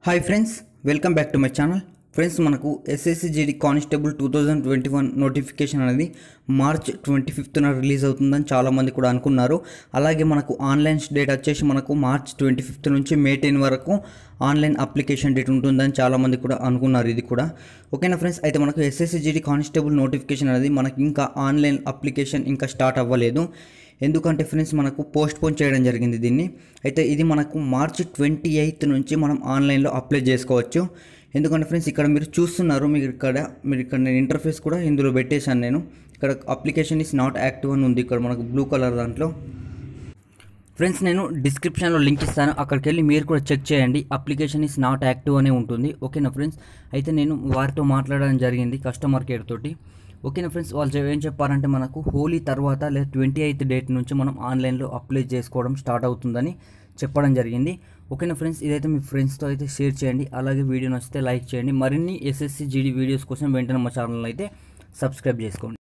hi friends welcome back to my channel friends మనకు SSC GD constable two thousand twenty one notification అనేది March twenty ఫిఫ్త్న release అవుతుందని చాలామంది కూడా అనుకున్నారు అలాగే మనకు ఆన్లైన్ డేట్ వచ్చేసి మనకు మార్చ్ ట్వంటీ ఫిఫ్త్ నుంచి మే టెన్ వరకు ఆన్లైన్ అప్లికేషన్ డేట్ ఉంటుందని చాలామంది కూడా అనుకున్నారు ఇది కూడా ఓకేనా ఫ్రెండ్స్ అయితే మనకు ఎస్ఎస్సిజిడి కానిస్టేబుల్ నోటిఫికేషన్ అనేది మనకి ఇంకా ఆన్లైన్ అప్లికేషన్ ఇంకా స్టార్ట్ అవ్వలేదు ఎందుకంటే ఫ్రెండ్స్ మనకు పోస్ట్ పోన్ చేయడం జరిగింది దీన్ని అయితే ఇది మనకు మార్చి ట్వంటీ ఎయిత్ నుంచి మనం ఆన్లైన్లో అప్లై చేసుకోవచ్చు ఎందుకంటే ఫ్రెండ్స్ ఇక్కడ మీరు చూస్తున్నారు మీరు ఇక్కడ మీరు ఇక్కడ నేను ఇంటర్ఫేస్ కూడా ఇందులో పెట్టేశాను నేను ఇక్కడ అప్లికేషన్ ఇస్ నాట్ యాక్టివ్ అని ఉంది ఇక్కడ మనకు బ్లూ కలర్ దాంట్లో ఫ్రెండ్స్ నేను డిస్క్రిప్షన్లో లింక్ ఇస్తాను అక్కడికి వెళ్ళి మీరు కూడా చెక్ చేయండి అప్లికేషన్ ఇస్ నాట్ యాక్టివ్ అనే ఉంటుంది ఓకేనా ఫ్రెండ్స్ అయితే నేను వారితో మాట్లాడడం జరిగింది కస్టమర్ కేర్ తోటి ఓకేనా ఫ్రెండ్స్ వాళ్ళు చె- ఏం చెప్పారంటే మనకు హోలీ తర్వాత లేదా ట్వంటీ ఎయిత్ డేట్ నుంచి మనం ఆన్లైన్లో అప్లై చేసుకోవడం స్టార్ట్ అవుతుందని చెప్పడం జరిగింది ఓకేనా ఫ్రెండ్స్ ఇదైతే మీ ఫ్రెండ్స్తో అయితే షేర్ చేయండి అలాగే వీడియో నచ్చితే లైక్ చేయండి మరిన్ని ఎస్ఎస్సి జీడీ వీడియోస్ కోసం వెంటనే మా ఛానల్ అయితే సబ్స్క్రైబ్ చేసుకోండి